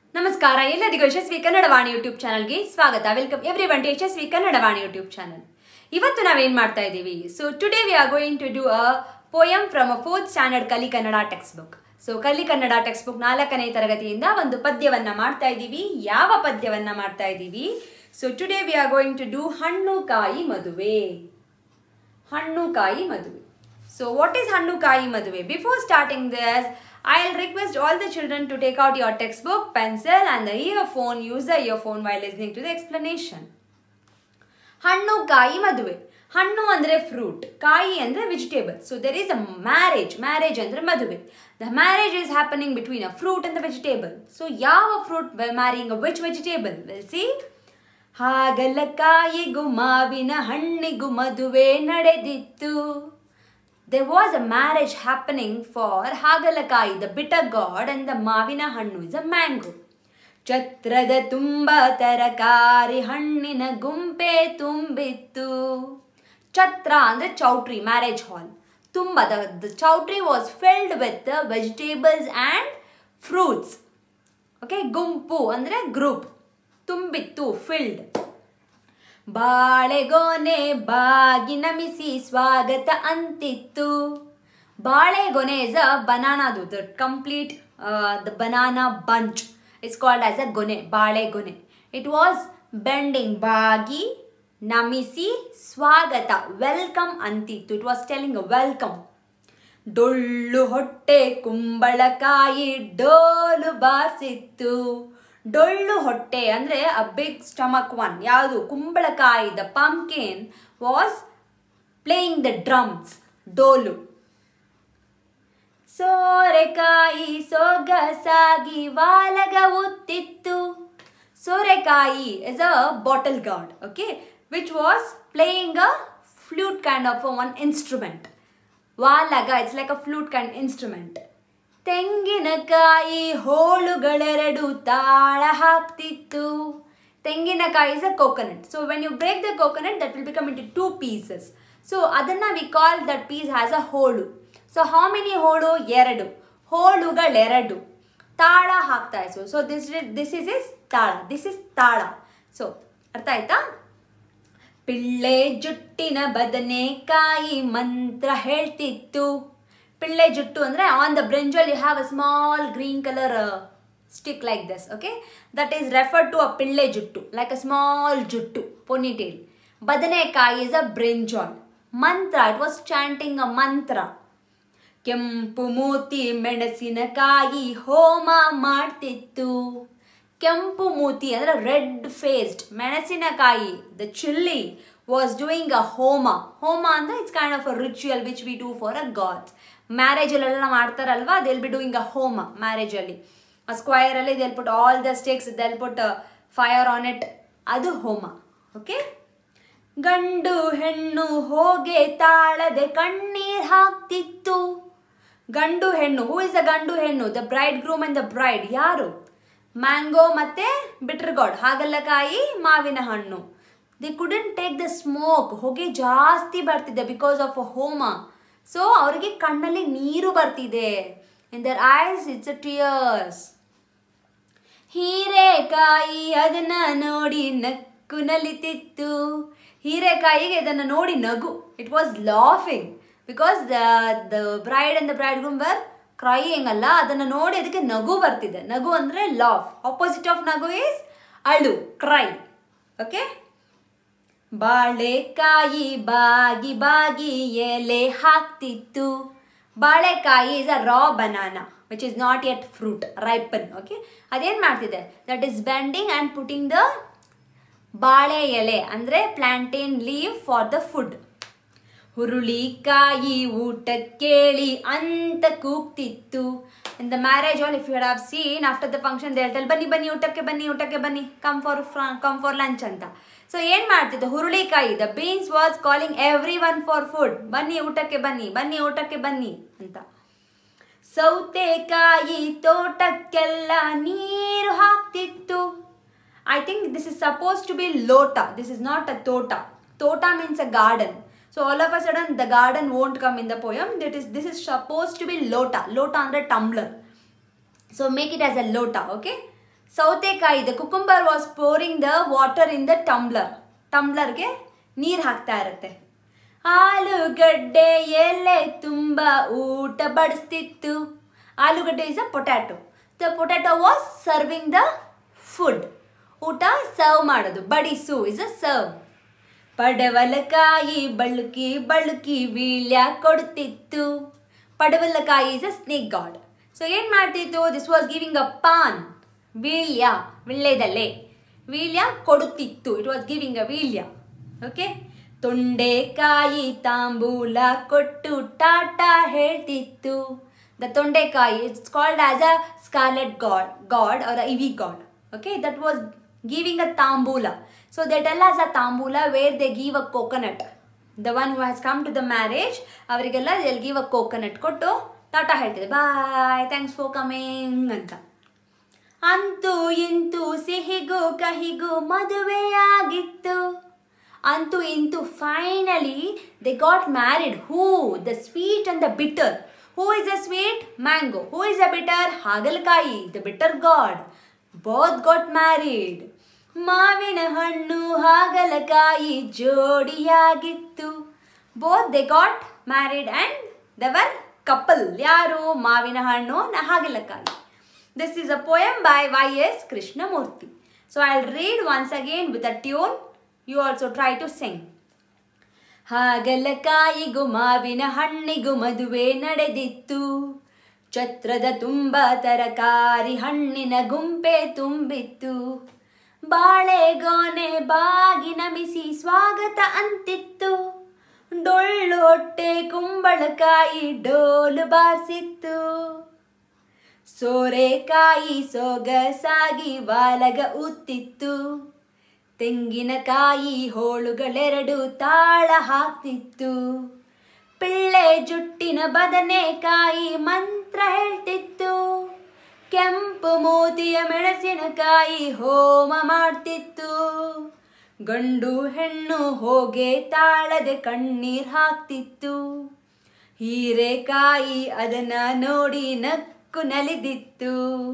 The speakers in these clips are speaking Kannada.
ನಮಸ್ಕಾರ ಎಲ್ಲರಿಗೂ ಯಶಸ್ವಿ ಕನ್ನಡವಾಣಿ ಯೂಟ್ಯೂಬ್ ಚಾನಲ್ಗೆ ಸ್ವಾಗತ welcome everyone to Yashasvi Kannadavani YouTube channel ಇವತ್ತು ನಾವೇನ್ ಮಾಡ್ತಾ ಇದ್ದೀವಿ so today we are going to do a poem from a fourth standard Kali Kannada text book so ಕಲಿ ಕನ್ನಡ ಟೆಕ್ಸ್ಟ್ ಬುಕ್ ನಾಲ್ಕನೇ ತರಗತಿಯಿಂದ ಒಂದು ಪದ್ಯವನ್ನ ಮಾಡ್ತಾ ಇದ್ದೀವಿ ಯಾವ ಪದ್ಯವನ್ನ ಮಾಡ್ತಾ ಇದ್ದೀವಿ so today we are going to do Hannu ಕಾಯಿ ಮದುವೆ ಹಣ್ಣು ಕಾಯಿ ಮದುವೆ ಸೊ ವಾಟ್ ಈಸ್ ಹಣ್ಣು ಕಾಯಿ Maduve before starting this I'll request all the children to take out your textbook, pencil and the earphone. Use the earphone while listening to the explanation. ಹಣ್ಣು ಕಾಯಿ ಮದುವೆ ಹಣ್ಣು ಅಂದರೆ ಫ್ರೂಟ್ ಕಾಯಿ ಅಂದರೆ vegetable so there is a marriage marriage ಅಂದರೆ ಮದುವೆ the marriage is happening between a fruit and the vegetable so ಯಾವ fruit marrying a which vegetable will see ಹಾಗಲಕಾಯಿಗೂ ಮಾವಿನ ಹಣ್ಣಿಗೂ ಮದುವೆ ನಡೆದಿತ್ತು there was a marriage happening for Hagalakayi, the bitter god, and the Mavina Hannu is a mango. ಛತ್ರದ ತುಂಬ ತರಕಾರಿ ಹಣ್ಣಿನ ಗುಂಪೆ ತುಂಬಿತ್ತು ಛತ್ರ ಅಂದರೆ ಚೌಟ್ರಿ ಮ್ಯಾರೇಜ್ ಹಾಲ್ ತುಂಬ the the choultry was filled with vegetables and fruits okay ಗುಂಪು ಅಂದರೆ ಗ್ರೂಪ್ ತುಂಬಿತ್ತು ಫಿಲ್ಡ್ ಬಾಳೆಗೊನೆ ಬಾಗಿ ನಮಿಸಿ ಸ್ವಾಗತ ಅಂತಿತ್ತು ಬಾಳೆಗೊನೆ ಇಸ್ ಅ ಬನಾನಾದು the complete the banana bunch it's called as a ಗೊನೆ ಬಾಳೆಗೊನೆ ಇಟ್ ವಾಸ್ ಬೆಂಡಿಂಗ್ ಬಾಗಿ ನಮಿಸಿ ಸ್ವಾಗತ ವೆಲ್ಕಮ್ ಅಂತಿತ್ತು ಇಟ್ ವಾಸ್ ಟೆಲಿಂಗ್ ವೆಲ್ಕಮ್ ಡೊಳ್ಳು ಹೊಟ್ಟೆ ಕುಂಬಳಕಾಯಿ ಡೋಲು ಬಾಸಿತ್ತು ಡೊಳ್ಳು ಹೊಟ್ಟೆ ಅಂದರೆ ಅ ಬಿಗ್ ಸ್ಟಮಕ್ ಒನ್ ಯಾವುದು ಕುಂಬಳಕಾಯಿ the pumpkin was playing the drums ಡೋಲು ಸೋರೆಕಾಯಿ ಸೊಗಸಾಗಿ ವಾಲಗ ಉತ್ತಿತ್ತು ಸೋರೆಕಾಯಿ is a bottle gourd okay which was playing a flute kind of one instrument ವಾಲಗ it's like a flute kind instrument ತೆಂಗಿನಕಾಯಿ ಹೋಳುಗಳೆರಡು ತಾಳ ಹಾಕ್ತಿತ್ತು ತೆಂಗಿನಕಾಯಿ is a coconut so when you break the coconut that will become in two pieces so ಅದನ್ನು we call that piece has a ಹೋಳು ಸೊ ಹೌ ಮೆನಿ ಹೋಳು ಎರಡು ಹೋಳುಗಳೆರಡು ತಾಳ ಹಾಕ್ತಾ ಇಸು so this this is is ತಾಳ ದಿಸ್ ಇಸ್ ತಾಳ ಸೊ ಅರ್ಥ ಆಯ್ತಾ ಪಿಳ್ಳೆ ಜುಟ್ಟಿನ ಬದನೆಕಾಯಿ ಮಂತ್ರ ಹೇಳ್ತಿತ್ತು ಪಿಳ್ಳೆ ಜುಟ್ಟು ಅಂದರೆ on the brinjal you have a small green colour stick like this okay that is refer to a ಪಿಳ್ಳೆ ಜುಟ್ಟು ಲೈಕ್ ಅ ಸ್ಮಾಲ್ ಜುಟ್ಟು ಪೊನಿಟೇಲ್ ಬದನೆಕಾಯಿ is a brinjal mantra it was chanting a mantra ಕೆಂಪು ಮೂತಿ ಮೆಣಸಿನಕಾಯಿ ಹೋಮ ಮಾಡ್ತಿತ್ತು ಕೆಂಪು ಮೂತಿ ಅಂದರೆ ರೆಡ್ ಫೇಸ್ಡ್ ಮೆಣಸಿನಕಾಯಿ the chilli was doing a homa ಹೋಮ ಅಂದರೆ it's kind of a ritual which we do for a gods ಮ್ಯಾರೇಜಲ್ಲೆಲ್ಲ ಮಾಡ್ತಾರಲ್ವಾ they'll be doing a homa ಮ್ಯಾರೇಜಲ್ಲಿ ಆ ಸ್ಕ್ವಯರಲ್ಲಿ they'll put all the sticks they'll put fire on it ಅದು ಹೋಮ ಓಕೆ ಗಂಡು ಹೆಣ್ಣು ಹೋಗೆ ತಾಳದೆ ಕಣ್ಣೀರ್ ಹಾಕ್ತಿತ್ತು ಗಂಡು ಹೆಣ್ಣು ಹೂ ಇಸ್ ಅ ಗಂಡು ಹೆಣ್ಣು the bride groom and the bride ಯಾರು ಮ್ಯಾಂಗೋ ಮತ್ತೆ ಬಿಟ್ರಗಾಡ್ ಹಾಗಲಕಾಯಿ ಮಾವಿನ ಹಣ್ಣು they couldn't take the smoke ಹೊಗೆ ಜಾಸ್ತಿ ಬರ್ತಿದೆ ಬಿಕಾಸ್ ಆಫ್ ಅ ಹೋಮ ಸೊ ಅವರಿಗೆ ಕಣ್ಣಲ್ಲಿ ನೀರು ಬರ್ತಿದೆ in their eyes it's a tears ಹೀರೆಕಾಯಿ ಅದನ್ನ ನೋಡಿ ನಕ್ಕು ನಲಿತಿತ್ತು ಹೀರೆಕಾಯಿಗೆ ಇದನ್ನು ನೋಡಿ ನಗು it was laughing because the the bride and the bride groom were crying ಅಲ್ಲ ಅದನ್ನು ನೋಡಿ ಅದಕ್ಕೆ ನಗು ಬರ್ತಿದೆ ನಗು ಅಂದರೆ ಲಾಫ್ ಆಪೋಸಿಟ್ ಆಫ್ ನಗು ಈಸ್ ಅಳು ಕ್ರೈ ಓಕೆ ಬಾಳೆಕಾಯಿ ಬಾಗಿ ಬಾಗಿ ಎಲೆ ಹಾಕ್ತಿತ್ತು ಬಾಳೆಕಾಯಿ is a raw banana which is not yet fruit ripen okay ಅದೇನು ಮಾಡ್ತಿದೆ that is bending and putting the ಬಾಳೆ ಎಲೆ ಅಂದರೆ plantain leave for the food ಹುರುಳಿಕಾಯಿ ಊಟ ಕೇಳಿ ಅಂತ ಕೂಗ್ತಿತ್ತು in the marriage all if you have seen after the function ದೇಳ್ಟಲ್ಲಿ ಬನ್ನಿ ಬನ್ನಿ ಊಟಕ್ಕೆ ಬನ್ನಿ ಊಟಕ್ಕೆ ಬನ್ನಿ come for come for lunch ಅಂತ ಸೊ ಏನು ಮಾಡ್ತಿತ್ತು ಹುರುಳಿಕಾಯಿ the beans was calling everyone for food ಬನ್ನಿ ಊಟಕ್ಕೆ ಬನ್ನಿ ಬನ್ನಿ ಊಟಕ್ಕೆ ಬನ್ನಿ ಅಂತ ಸೌತೆಕಾಯಿ ತೋಟಕ್ಕೆಲ್ಲ ನೀರು ಹಾಕ್ತಿತ್ತು I think this is suppose to be ಲೋಟ ದಿಸ್ ಇಸ್ ನಾಟ್ ಅ ತೋಟ ತೋಟ means a garden so all of a sudden the garden won't come in the poem that is this is suppose to be ಲೋಟ ಲೋಟ ಅಂದರೆ tumbler so make it as a ಲೋಟ ಓಕೆ ಸೌತೆಕಾಯಿ the cucumber was pouring the water in the tumbler ಟಂಬ್ಲರ್ಗೆ ನೀರು ಹಾಕ್ತಾ ಇರುತ್ತೆ ಆಲೂಗಡ್ಡೆ ಎಲೆ ತುಂಬ ಊಟ ಬಡಿಸ್ತಿತ್ತು ಆಲೂಗಡ್ಡೆ is a potato the potato was serving the food ಊಟ ಸರ್ವ್ ಮಾಡೋದು ಬಡಿಸು ಇಸ್ ಅ ಸರ್ವ್ ಪಡವಲಕಾಯಿ ಬಳುಕಿ ಬಳುಕಿ ವೀಳ್ಯ ಕೊಡ್ತಿತ್ತು ಪಡವಲಕಾಯಿ is a snake gourd so ಏನು ಮಾಡ್ತಿತ್ತು this was giving a paan ವೀಳ್ಯ ವಿಳ್ಳೆದಲ್ಲೇ ವೀಳ್ಯ ಕೊಡುತ್ತಿತ್ತು ಇಟ್ ವಾಸ್ ಗಿವಿಂಗ್ ಅ ವೀಳ್ಯ ಓಕೆ ತೊಂಡೆಕಾಯಿ ತಾಂಬೂಲ ಕೊಟ್ಟು ಟಾಟಾ ಹೇಳ್ತಿತ್ತು ದ ತೊಂಡೆಕಾಯಿ it's called as a scarlet gourd gourd or ivy gourd okay that was giving a ತಾಂಬೂಲ so they tell us a ತಾಂಬೂಲ where they give a coconut the one who has come to the marriage ಅವರಿಗೆಲ್ಲ ಎಲ್ ಗಿವ್ ಅ ಕೋಕೋನಟ್ ಕೊಟ್ಟು ಟಾಟಾ ಹೇಳ್ತಿದೆ ಬಾಯ್ ಥ್ಯಾಂಕ್ಸ್ ಫಾರ್ ಕಮಿಂಗ್ ಅಂತ ಅಂತೂ ಇಂತೂ ಸಿಹಿಗೂ ಕಹಿಗೂ ಮದುವೆಯಾಗಿತ್ತು ಅಂತೂ ಇಂತೂ finally they got married who the sweet and the bitter who is a sweet mango who is a bitter ಹಾಗಲಕಾಯಿ the bitter gourd both got married ಮಾವಿನ ಹಣ್ಣು ಹಾಗಲಕಾಯಿ ಜೋಡಿಯಾಗಿತ್ತು both they got married and the other couple ಯಾರು ಮಾವಿನ ಹಣ್ಣು ನ ಹಾಗಲಕಾಯಿ This is a poem by Y.S. Krishnamurti. So I'll read once again with a tune. You also try to sing. ಹಾಗಲಕಾಯಿಗೂ ಮಾವಿನ ಹಣ್ಣಿಗೂ ಮದುವೆ ನಡೆದಿತ್ತು ಛತ್ರದ ತುಂಬ ತರಕಾರಿ ಹಣ್ಣಿನ ಗುಂಪೆ ತುಂಬಿತ್ತು ಬಾಳೆಗೊನೆ ಬಾಗಿ ನಮಿಸಿ ಸ್ವಾಗತ ಅಂತಿತ್ತು ಡೊಳ್ಳು ಹೊಟ್ಟೆ ಕುಂಬಳಕಾಯಿ ಡೋಲು ಬಾರಿಸಿತ್ತು ಸೋರೆಕಾಯಿ ಸೊಗಸಾಗಿ ವಾಲಗ ಉತ್ತಿತ್ತು ತೆಂಗಿನಕಾಯಿ ಹೋಳುಗಳೆರಡು ತಾಳ ಹಾಕ್ತಿತ್ತು ಪಿಳ್ಳೆ ಜುಟ್ಟಿನ ಬದನೆಕಾಯಿ ಮಂತ್ರ ಹೇಳ್ತಿತ್ತು ಕೆಂಪು ಮೋತಿಯ ಮೆಣಸಿನಕಾಯಿ ಹೋಮ ಮಾಡ್ತಿತ್ತು ಗಂಡು ಹೆಣ್ಣು ಹೋಗೆ ತಾಳದೆ ಕಣ್ಣೀರ್ ಹಾಕ್ತಿತ್ತು ಹೀರೆಕಾಯಿ ಅದನ್ನ ನೋಡಿ ನಕ್ಕು ನಲಿದಿತ್ತು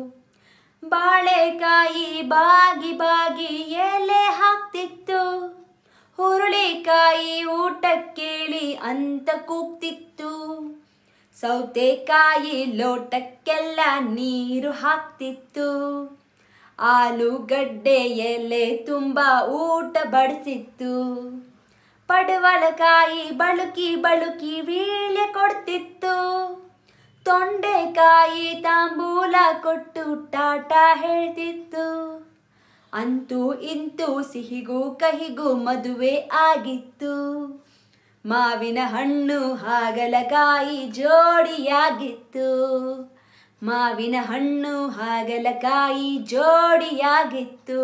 ಬಾಳೆಕಾಯಿ ಬಾಗಿ ಬಾಗಿ ಎಲೆ ಹಾಕ್ತಿತ್ತು ಹುರುಳಿಕಾಯಿ ಊಟ ಕೇಳಿ ಅಂತ ಕೂಗ್ತಿತ್ತು ಸೌತೆಕಾಯಿ ಲೋಟಕ್ಕೆಲ್ಲ ನೀರು ಹಾಕ್ತಿತ್ತು ಆಲೂಗಡ್ಡೆ ಎಲೆ ತುಂಬ ಊಟ ಬಡಿಸಿತ್ತು ಪಡವಲಕಾಯಿ ಬಳುಕಿ ಬಳುಕಿ ವೀಳ್ಯ ಕೊಡ್ತಿತ್ತು ತೊಂಡೆಕಾಯಿ ತಾಂಬೂಲ ಕೊಟ್ಟು ಟಾಟಾ ಹೇಳ್ತಿತ್ತು ಅಂತೂ ಇಂತೂ ಸಿಹಿಗೂ ಕಹಿಗೂ ಮದುವೆ ಆಗಿತ್ತು ಮಾವಿನ ಹಣ್ಣು ಹಾಗಲಕಾಯಿ ಜೋಡಿಯಾಗಿತ್ತು ಮಾವಿನ ಹಣ್ಣು ಹಾಗಲಕಾಯಿ ಜೋಡಿಯಾಗಿತ್ತು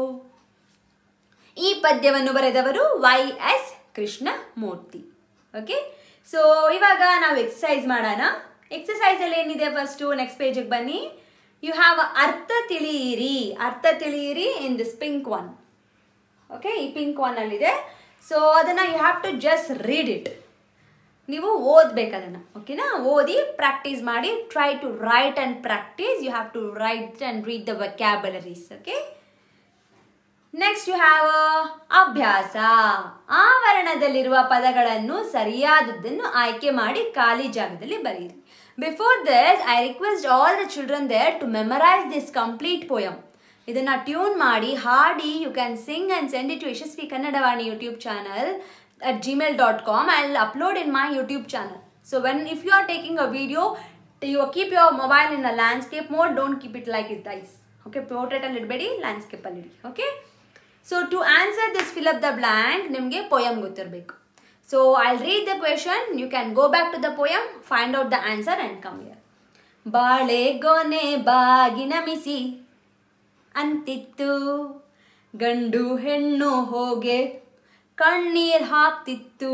ಈ ಪದ್ಯವನ್ನು ಬರೆದವರು Y S Krishnamurthy okay so ಇವಾಗ ನಾವು ಎಕ್ಸಸೈಸ್ ಮಾಡೋಣ ಎಕ್ಸಸೈಸಲ್ಲಿ ಏನಿದೆ ಫಸ್ಟು ನೆಕ್ಸ್ಟ್ ಪೇಜಿಗೆ ಬನ್ನಿ ಯು ಹ್ಯಾವ್ ಅರ್ಥ ತಿಳಿಯಿರಿ ಅರ್ಥ ತಿಳಿಯಿರಿ in this pink one okay ಈ ಪಿಂಕ್ ಒನ್ನಲ್ಲಿದೆ ಸೊ ಅದನ್ನು you have to just read it ನೀವು ಓದ್ಬೇಕು ಅದನ್ನು ಓಕೆನಾ ಓದಿ ಪ್ರಾಕ್ಟೀಸ್ ಮಾಡಿ try to write and practice you have to write and read the vocabularies okay next you have ಅಭ್ಯಾಸ ಆವರಣದಲ್ಲಿರುವ ಪದಗಳನ್ನು ಸರಿಯಾದದ್ದನ್ನು ಆಯ್ಕೆ ಮಾಡಿ ಖಾಲಿ ಜಾಗದಲ್ಲಿ ಬರೆಯಿರಿ before this I request all the children there to memorize this complete poem ಇದನ್ನು ಟ್ಯೂನ್ ಮಾಡಿ ಹಾಡಿ you can sing and send it to Yashasvi Kannadavani YouTube channel at gmail.com i'll upload in my youtube channel so when if you are taking a video you keep your mobile in a landscape mode don't keep it like it dies okay portrait ಅಲ್ಲಿ ಇಡಬೇಡಿ ಲ್ಯಾಂಡ್ಸ್ಕೇಪ್ ಅಲ್ಲಿ ಇಡಿ okay so to answer this fill up the blank ನಿಮಗೆ ಪೋಯಮ್ ಗೊತ್ತಿರಬೇಕು so I read the question you can go back to the poem find out the answer and come here ಬಾಳೆಗೊನೆ ಬಾಗಿ ನಮಿಸಿ ಅಂತಿತ್ತು ಗಂಡು ಹೆಣ್ಣು ಹೋಗೆ ಕಣ್ಣೀರ್ ಹಾಕ್ತಿತ್ತು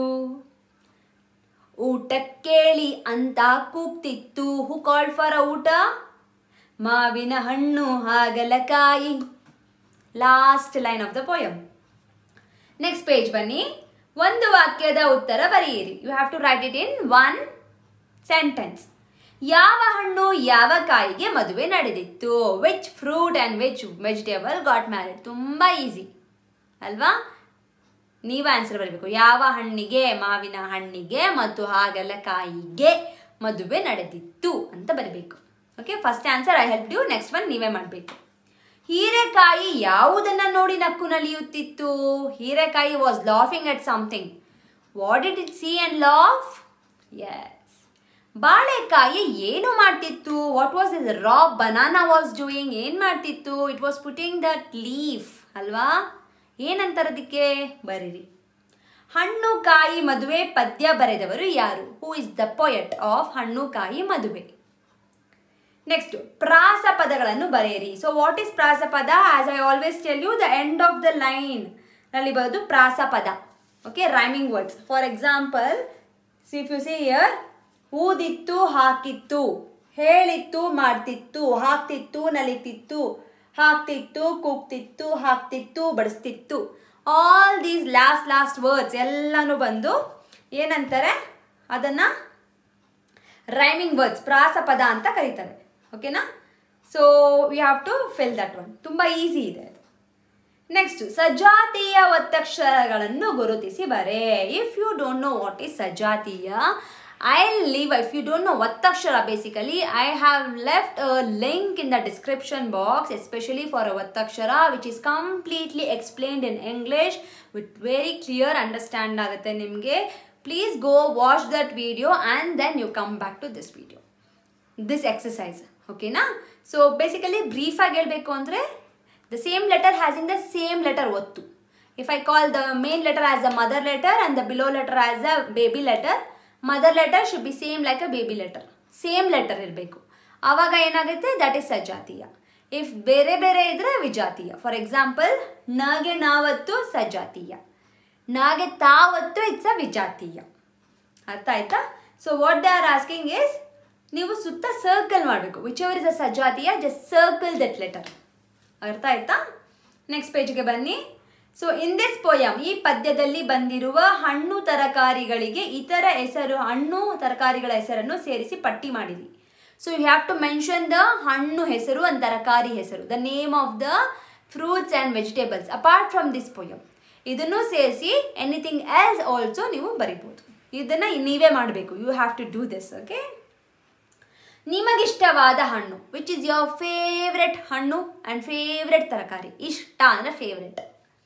ಊಟ ಕೇಳಿ ಅಂತ ಕೂಗ್ತಿತ್ತು ಹೂ ಕಾಲ್ಡ್ ಫಾರ್ ಅ ಊಟ ಮಾವಿನ ಹಣ್ಣು ಹಾಗಲಕಾಯಿ last line of the poem next page ಬನ್ನಿ ಒಂದು ವಾಕ್ಯದ ಉತ್ತರ ಬರೆಯಿರಿ you have to write it in one sentence ಯಾವ ಹಣ್ಣು ಯಾವ ಕಾಯಿಗೆ ಮದುವೆ ನಡೆದಿತ್ತು which fruit and which vegetable got married ತುಂಬ ಈಸಿ ಅಲ್ವಾ ನೀವು ಆನ್ಸರ್ ಬರಬೇಕು ಯಾವ ಹಣ್ಣಿಗೆ ಮಾವಿನ ಹಣ್ಣಿಗೆ ಮತ್ತು ಹಾಗಲಕಾಯಿಗೆ ಮದುವೆ ನಡೆದಿತ್ತು ಅಂತ ಬರಬೇಕು okay first answer I help you next one ನೀವೇ ಮಾಡಬೇಕು ಹೀರೆಕಾಯಿ ಯಾವುದನ್ನ ನೋಡಿ ನಕ್ಕು ನಲಿಯುತ್ತಿತ್ತು ಹೀರೆಕಾಯಿ was laughing at something what did it see and laugh is ಬಾಳೆಕಾಯಿ ಏನು ಮಾಡ್ತಿತ್ತು what was is raw banana was doing ಏನು ಮಾಡ್ತಿತ್ತು it was putting that leaf ಅಲ್ವಾ ಏನಂತಾರದಕ್ಕೆ ಬರೀರಿ ಹಣ್ಣು ಕಾಯಿ ಮದುವೆ ಪದ್ಯ ಬರೆದವರು ಯಾರು who is the poet of Hannu ಕಾಯಿ ಮದುವೆ ನೆಕ್ಸ್ಟ್ ಪ್ರಾಸ ಪದಗಳನ್ನು ಬರೆಯಿರಿ ಸೊ ವಾಟ್ ಇಸ್ ಪ್ರಾಸ ಪದ as I always tell you the end of the line ನಲ್ಲಿ ಬರೋದು ಪ್ರಾಸ ಪದ okay rhyming words for example if you see here ಊದಿತ್ತು ಹಾಕಿತ್ತು ಹೇಳಿತ್ತು ಮಾಡ್ತಿತ್ತು ಹಾಕ್ತಿತ್ತು ನಲಿತಿತ್ತು ಹಾಕ್ತಿತ್ತು ಕೂಗ್ತಿತ್ತು ಹಾಕ್ತಿತ್ತು ಬಡಿಸ್ತಿತ್ತು all these last last words ಎಲ್ಲನೂ ಬಂದು ಏನಂತಾರೆ ಅದನ್ನು ರೈಮಿಂಗ್ ವರ್ಡ್ಸ್ ಪ್ರಾಸ ಪದ ಅಂತ ಕರೀತಾರೆ ಓಕೆನಾ so we have to fill that one ತುಂಬ ಈಸಿ ಇದೆ ಅದು ನೆಕ್ಸ್ಟ್ ಸಜಾತೀಯ ಒತ್ತಕ್ಷರಗಳನ್ನು ಗುರುತಿಸಿ ಬರೆ if you don't know what is ಸಜಾತೀಯ I leave if you don't know ಒತ್ತಕ್ಷರ basically I have left a link in the description box especially for a ಒತ್ತಕ್ಷರ which is completely explained in English with very clear understand ಆಗುತ್ತೆ ನಿಮಗೆ please go watch that video and then you come back to this video this exercise ಓಕೆನಾ ಸೊ ಬೇಸಿಕಲಿ ಬ್ರೀಫಾಗಿ ಹೇಳಬೇಕು ಅಂದರೆ the same letter has in the same letter ಒತ್ತು if I call the main letter as a mother letter and the below letter as a baby letter mother letter should be same like a baby letter same letter ಇರಬೇಕು ಆವಾಗ ಏನಾಗುತ್ತೆ ದಟ್ ಈಸ್ ಸಜಾತೀಯ ಇಫ್ ಬೇರೆ ಬೇರೆ ಇದ್ರೆ ವಿಜಾತೀಯ ಫಾರ್ ಎಕ್ಸಾಂಪಲ್ ನಗೆ ನಾವತ್ತು ಸಜಾತೀಯ ನಾಗೆ ತಾವತ್ತು ಇಟ್ಸ್ ಅ ವಿಜಾತೀಯ ಅರ್ಥ ಆಯ್ತಾ so what they are asking is ನೀವು ಸುತ್ತ ಸರ್ಕಲ್ ಮಾಡಬೇಕು ವಿಚ್ ಎವರ್ ಇಸ್ ಅ ಸಜಾತಿಯ ಜಸ್ಟ್ ಸರ್ಕಲ್ ದಟ್ ಲೆಟರ್ ಅರ್ಥ ಆಯ್ತಾ ನೆಕ್ಸ್ಟ್ ಪೇಜ್ಗೆ ಬನ್ನಿ ಸೊ ಇನ್ ದಿಸ್ ಪೋಯಮ್ ಈ ಪದ್ಯದಲ್ಲಿ ಬಂದಿರುವ ಹಣ್ಣು ತರಕಾರಿಗಳಿಗೆ ಇತರ ಹೆಸರು ಹಣ್ಣು ತರಕಾರಿಗಳ ಹೆಸರನ್ನು ಸೇರಿಸಿ ಪಟ್ಟಿ ಮಾಡಿರಿ so you have to mention the ಹಣ್ಣು ಹೆಸರು ಅಂಡ್ ತರಕಾರಿ ಹೆಸರು the name of the fruits and vegetables apart from this poem ಇದನ್ನು ಸೇರಿಸಿ ಎನಿಥಿಂಗ್ ಎಲ್ಸ್ ಆಲ್ಸೋ ನೀವು ಬರಿಬೋದು ಇದನ್ನು ನೀವೇ ಮಾಡಬೇಕು you have to do this okay ನಿಮಗಿಷ್ಟವಾದ ಹಣ್ಣು ವಿಚ್ ಇಸ್ ಯೋರ್ ಫೇವ್ರೆಟ್ ಹಣ್ಣು ಆ್ಯಂಡ್ ಫೇವ್ರೆಟ್ ತರಕಾರಿ ಇಷ್ಟ ಅಂದರೆ ಫೇವ್ರೆಟ್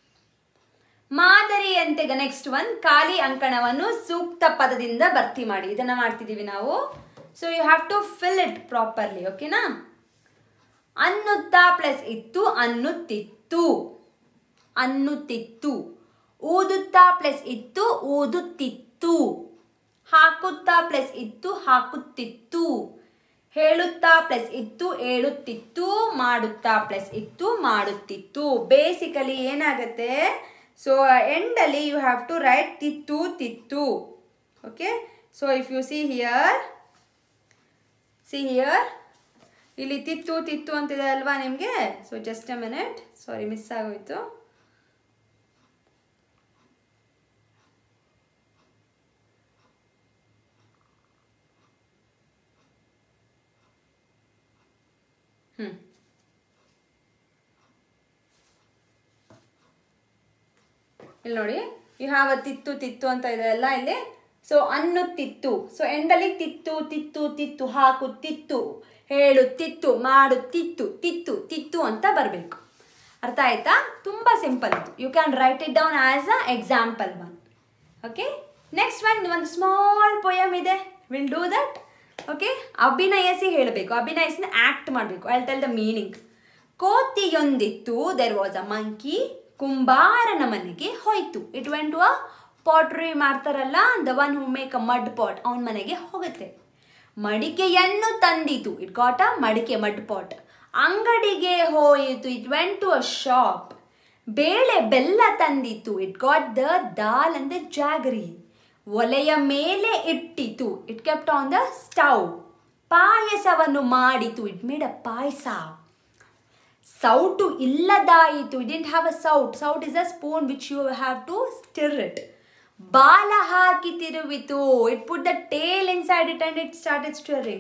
ಮಾದರಿಯಂತೆ ನೆಕ್ಸ್ಟ್ ಒನ್ ಖಾಲಿ ಅಂಕಣವನ್ನು ಸೂಕ್ತ ಪದದಿಂದ ಭರ್ತಿ ಮಾಡಿ ಇದನ್ನು ಮಾಡ್ತಿದ್ದೀವಿ ನಾವು so you have to fill it properly ಓಕೆನಾ ಅನ್ನುತ್ತಾ ಪ್ಲಸ್ ಇತ್ತು ಅನ್ನುತ್ತಿತ್ತು ಅನ್ನುತ್ತಿತ್ತು ಊದುತ್ತಾ ಪ್ಲಸ್ ಇತ್ತು ಊದುತ್ತಿತ್ತು ಹಾಕುತ್ತಾ ಪ್ಲಸ್ ಇತ್ತು ಹಾಕುತ್ತಿತ್ತು ಹೇಳುತ್ತಾ ಪ್ಲಸ್ ಇತ್ತು ಹೇಳುತ್ತಿತ್ತು ಮಾಡುತ್ತಾ ಪ್ಲಸ್ ಇತ್ತು ಮಾಡುತ್ತಿತ್ತು ಬೇಸಿಕಲಿ ಏನಾಗುತ್ತೆ ಸೊ ಎಂಡಲ್ಲಿ ಯು ಹ್ಯಾವ್ ಟು ರೈಟ್ ತಿತ್ತು ತಿತ್ತು okay so if you see here see here ಇಲ್ಲಿ ತಿತ್ತು ತಿತ್ತು ಅಂತಿದೆ ಅಲ್ವಾ ನಿಮಗೆ so just a minute sorry miss ಆಗೋಯ್ತು ಹ್ಞೂ ಇಲ್ಲಿ ನೋಡಿ ಯು ಹ್ಯಾವ್ ಅ ತಿತ್ತು ತಿತ್ತು ಅಂತ ಇದೆ ಅಲ್ಲ ಇಲ್ಲಿ ಸೊ ಅನ್ನುತ್ತಿತ್ತು ಸೊ ಎಂಡಲ್ಲಿ ತಿತ್ತು ತಿತ್ತು ತಿತ್ತು ಹಾಕುತ್ತಿತ್ತು ಹೇಳುತ್ತಿತ್ತು ಮಾಡುತ್ತಿತ್ತು ತಿತ್ತು ತಿತ್ತು ಅಂತ ಬರಬೇಕು ಅರ್ಥ ಆಯ್ತಾ ತುಂಬ ಸಿಂಪಲ್ ಇದು you can write it down as a example one okay next one ಒಂದು ಸ್ಮಾಲ್ ಪೊಯಮ್ ಇದೆ ವಿಲ್ ಡೂ ದಟ್ ಓಕೆ ಅಭಿನಯಿಸಿ ಹೇಳಬೇಕು ಅಭಿನಯಿಸಿ ಆ್ಯಕ್ಟ್ ಮಾಡಬೇಕು ಐ ಟೆಲ್ ದ ಮೀನಿಂಗ್ ಕೋತಿಯೊಂದಿತ್ತು ದೆರ್ ವಾಸ್ ಅ ಮಂಕಿ ಕುಂಬಾರನ ಮನೆಗೆ ಹೋಯ್ತು it went to a pottery ಮಾಡ್ತಾರಲ್ಲ the one who make a mud pot ಅವನ ಮನೆಗೆ ಹೋಗುತ್ತೆ ಮಡಿಕೆಯನ್ನು ತಂದಿತು ಇಟ್ ಗಾಟ್ ಅ ಮಡಿಕೆ ಮಡ್ ಪಾಟ್ ಅಂಗಡಿಗೆ ಹೋಯಿತು it went to a shop ಬೇಳೆ ಬೆಲ್ಲ ತಂದಿತು it got the dal and the jaggery ಒಲೆಯ ಮೇಲೆ ಇಟ್ಟಿತು it kept on the stove ಪಾಯಸವನ್ನು ಮಾಡಿತು ಇಟ್ ಮೇಡ್ ಅ ಪಾಯಸ ಸೌಟು ಇಲ್ಲದಾಯಿತು didn't have a saut saut is a spoon which you have to stir it ಬಾಲ ಹಾಕಿ ತಿರುವಿತು it put the tail inside it and it started stirring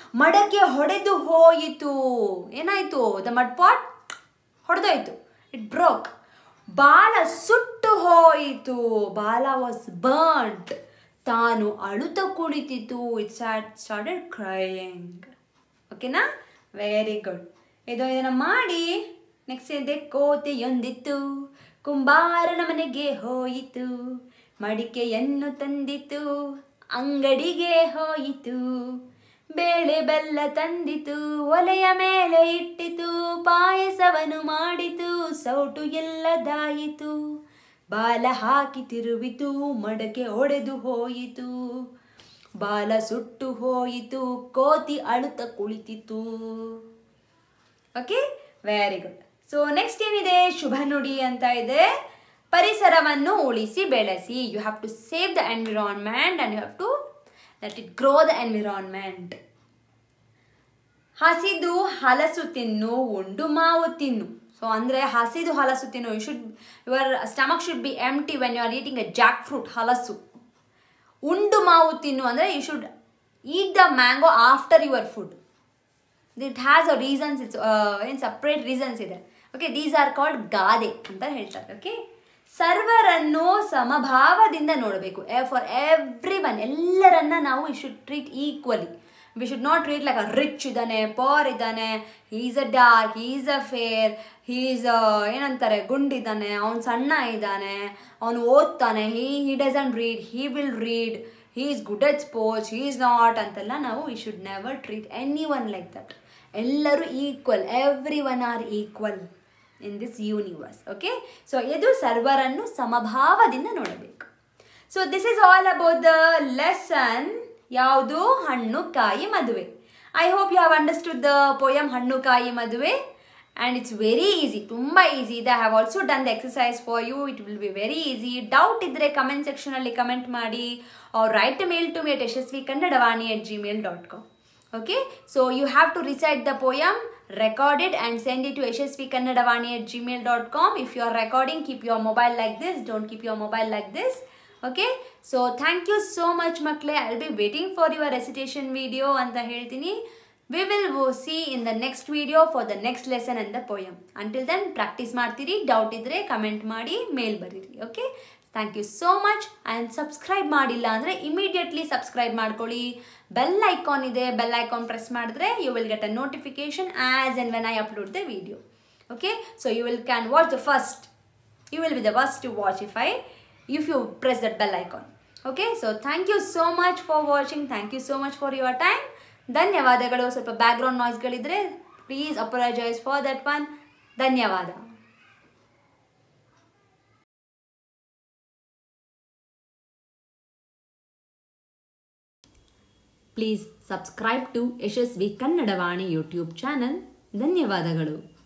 ಮಡಕೆ ಹೊಡೆದು ಹೋಯಿತು ಏನಾಯ್ತು the mud pot ಹೊಡೆದೋಯ್ತು it broke ಬಾಲ ಸುಟ್ಟು ಹೋಯಿತು ಬಾಲ ವಾಸ್ ಬರ್ಂಟ್ ತಾನು ಅಳುತ್ತ ಕುಳಿತಿತು ಇಟ್ ಸ್ಟಾರ್ಟೆಡ್ ಕ್ರೈಯಿಂಗ್ ಓಕೆನಾ ವೆರಿ ಗುಡ್ ಇದು ಇದನ್ನು ಮಾಡಿ ನೆಕ್ಸ್ಟ್ ಇದೆ ಕೋತೆಯೊಂದಿತ್ತು ಕುಂಬಾರನ ಮನೆಗೆ ಹೋಯಿತು ಮಡಿಕೆಯನ್ನು ತಂದಿತು ಅಂಗಡಿಗೆ ಹೋಯಿತು ಬೇಳೆ ಬೆಲ್ಲ ತಂದಿತು ಒಲೆಯ ಮೇಲೆ ಇಟ್ಟಿತು ಪಾಯಸವನ್ನು ಮಾಡಿತು ಸೌಟು ಎಲ್ಲದಾಯಿತು ಬಾಲ ಹಾಕಿ ತಿರುವಿತು ಮಡಕೆ ಒಡೆದು ಹೋಯಿತು ಬಾಲ ಸುಟ್ಟು ಹೋಯಿತು ಕೋತಿ ಅಳುತ್ತ ಕುಳಿತಿತು okay very good so next ಏನಿದೆ ಶುಭ ನುಡಿ ಅಂತ ಇದೆ ಪರಿಸರವನ್ನು ಉಳಿಸಿ ಬೆಳೆಸಿ you have to save the environment and you have to that it grow the environment ಹಸಿದು ಹಲಸು ತಿನ್ನು ಉಂಡು ಮಾವು ತಿನ್ನು ಸೊ ಅಂದರೆ ಹಸಿದು ಹಲಸು ತಿನ್ನು you should your stomach should be empty when you are eating a jackfruit ಹಲಸು ಉಂಡು ಮಾವು ತಿನ್ನು ಅಂದರೆ you should eat the mango after your food it has a reasons it's ಏನು ಸಪ್ರೇಟ್ ರೀಸನ್ಸ್ ಇದೆ ಓಕೆ ದೀಸ್ ಆರ್ ಕಾಲ್ಡ್ ಗಾದೆ ಅಂತ ಹೇಳ್ತಾರೆ ಓಕೆ ಸರ್ವರನ್ನು ಸಮಭಾವದಿಂದ ನೋಡಬೇಕು ಫಾರ್ ಎವ್ರಿ ಒನ್ ಎಲ್ಲರನ್ನ ನಾವು we should treat equally we should not treat like a rich ಇದ್ದಾನೆ ಪವರ್ ಇದ್ದಾನೆ is a dark is a fair he's ಏನಂತಾರೆ ಗುಂಡಿದ್ದಾನೆ ಅವ್ನು ಸಣ್ಣ ಇದ್ದಾನೆ ಅವನು ಓದ್ತಾನೆ he he doesn't read he will read he is good at sports he is not ಅಂತೆಲ್ಲ ನಾವು we should never treat anyone like that ಎಲ್ಲರೂ equal everyone are equal in this universe okay so ಇದು ಸರ್ವರನ್ನು ಸಮಭಾವದಿಂದ ನೋಡಬೇಕು so this is all about the lesson ಯಾವುದು ಹಣ್ಣು ಕಾಯಿ ಮದುವೆ I hope you have understood the poem ಹಣ್ಣು ಕಾಯಿ ಮದುವೆ ಆ್ಯಂಡ್ ಇಟ್ಸ್ ವೆರಿ ಈಸಿ ತುಂಬ ಈಸಿ ಇದೆ I have also done the exercise for you it will be very easy doubt ಇದ್ದರೆ ಕಮೆಂಟ್ ಸೆಕ್ಷನಲ್ಲಿ ಕಮೆಂಟ್ ಮಾಡಿ or write mail to mate Yashasvi Kannadavani at Gmail dot com okay so you have to recite the poem record it and send it to yashasvikannadavani at gmail.com if you are recording keep your mobile like this don't keep your mobile like this okay so thank you so much makle i'll be waiting for your recitation video anta ಹೇಳ್ತೀನಿ we will see in the next video for the next lesson and the poem until then practice ಮಾಡ್ತೀರಿ ಡೌಟ್ ಇದ್ರೆ ಕಮೆಂಟ್ ಮಾಡಿ ಮೇಲ್ ಬರೀರಿ okay thank you so much and subscribe ಮಾಡಿಲ್ಲ ಅಂದರೆ ಇಮಿಡಿಯೇಟ್ಲಿ ಸಬ್ಸ್ಕ್ರೈಬ್ ಮಾಡ್ಕೊಳ್ಳಿ ಬೆಲ್ ಐಕಾನ್ ಇದೆ ಬೆಲ್ ಐಕಾನ್ ಪ್ರೆಸ್ ಮಾಡಿದ್ರೆ you will get a notification as and when I upload the video okay so you will can watch the first you will be the first to watch if I if you press that bell icon okay so thank you so much for watching thank you so much for your time ಧನ್ಯವಾದಗಳು ಸ್ವಲ್ಪ ಬ್ಯಾಕ್ಗ್ರೌಂಡ್ ನಾಯ್ಸ್ಗಳಿದ್ರೆ please apologise for that one ಧನ್ಯವಾದ please subscribe to Yashasvi Kannadavani YouTube channel ಧನ್ಯವಾದಗಳು